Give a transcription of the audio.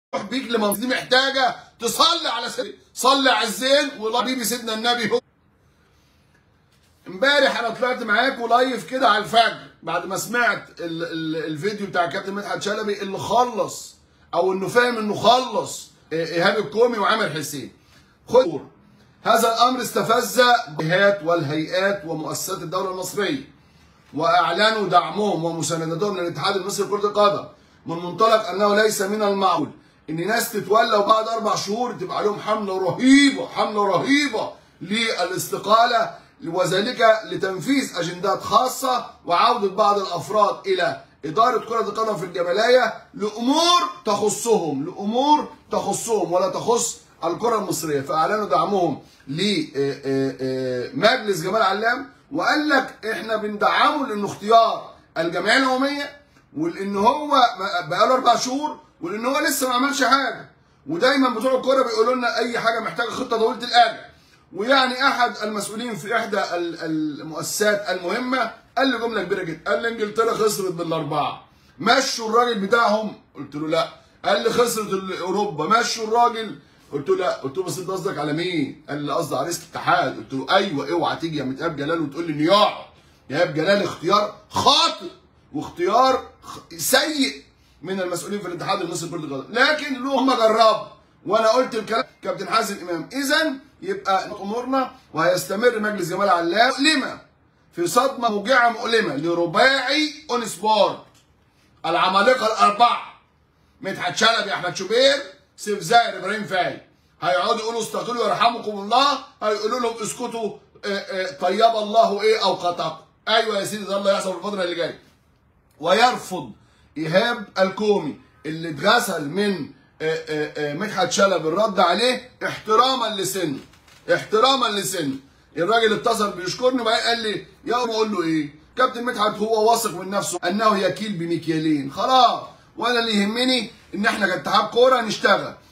بيك لمنطقة دي محتاجة تصلي على سيدنا صلي على الزين والله حبيبي سيدنا النبي هو امبارح انا طلعت معاكم لايف كده على الفجر بعد ما سمعت ال ال الفيديو بتاع كابتن مدحت شلبي اللي خلص او انه فاهم انه خلص ايهاب الكومي وعامر حسين خد هذا الامر استفز الجهات والهيئات ومؤسسات الدوله المصريه واعلنوا دعمهم ومساندتهم للاتحاد المصري لكره القدم من منطلق انه ليس من المعقول ان ناس تتولى وبعد اربع شهور تبقى عليهم حمله رهيبه حمله رهيبه للاستقاله وذلك لتنفيذ اجندات خاصه وعوده بعض الافراد الى اداره كره القدم في الجبليه لامور تخصهم لامور تخصهم ولا تخص الكره المصريه فاعلنوا دعمهم لمجلس جمال علام وقال لك احنا بندعمه لانه اختيار الجمعيه العموميه ولان هو بقاله اربع شهور ولان هو لسه ما عملش حاجه ودايما بتوع الكوره بيقولوا لنا اي حاجه محتاجه خطه طويله الاجل ويعني احد المسؤولين في احدى المؤسسات المهمه قال لي جمله كبيره جدا قال لي انجلترا خسرت بالاربعه مشوا الراجل بتاعهم قلت له لا قال لي خسرت اوروبا مشوا الراجل قلت له لا قلت له بس انت قصدك على مين؟ قال لي قصدي على رئيس الاتحاد قلت له ايوه اوعى تيجي يا ايهاب جلال وتقول لي انه يقعد ايهاب جلال اختيار خاطئ واختيار سيء من المسؤولين في الاتحاد المصري لكره القدم لكن له هم جربوا وانا قلت الكلام كابتن حازم امام اذا يبقى امورنا وهيستمر مجلس جمال علام مؤلمه في صدمه موجعه مؤلمه لرباعي اون سبورت العمالقه الاربعه مدحت شلبي احمد شوبير سيف زاهر ابراهيم فاي هيقعدوا يقولوا استغفروا يرحمكم الله هيقولوا لهم اسكتوا طيب الله ايه اوقاتكم ايوه يا سيدي ده اللي هيحصل في الفتره اللي جايه ويرفض ايهاب الكومي اللي اتغسل من مدحت شلبي الرد عليه احتراما لسنه احتراما لسنه الراجل اتصل بيشكرني وبعدين قال لي يا اقول له ايه كابتن مدحت هو واثق من نفسه انه يكيل بمكيالين خلاص وانا اللي يهمني ان احنا كاتحاد كوره نشتغل